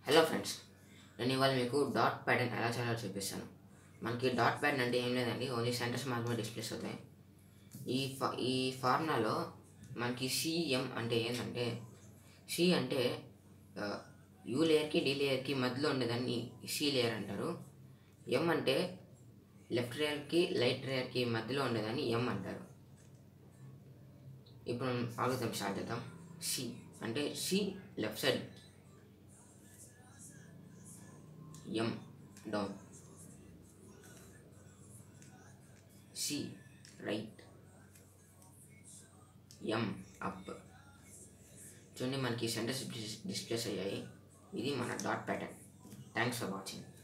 hello friends నేను ఇవాళ మీకు డాట్ ప్యాటర్న్ ఎలా చేయాలో చూపిస్తాను మనకి డాట్ ప్యాటర్న్ అంటే ఏం లేదండి ఓన్లీ సెంటర్స్ మాత్రమే డిస్ప్లేస్ అవుతాయి ఈ ఫా ఈ ఫార్ములాలో మనకి సిఎం అంటే ఏంటంటే సి అంటే యూ లేయర్కి డి లేయర్కి మధ్యలో ఉండేదాన్ని సి లేయర్ అంటారు ఎం అంటే లెఫ్ట్ లేయర్కి లైట్ లేయర్కి మధ్యలో ఉండేదాన్ని ఎం అంటారు ఇప్పుడు మనం ఆగుతాం స్టార్ట్ చేద్దాం సి అంటే C left side M down C right M up చూడండి మనకి సెంటర్స్ డిస్ప్లేస్ అయ్యాయి ఇది మన dot pattern thanks for watching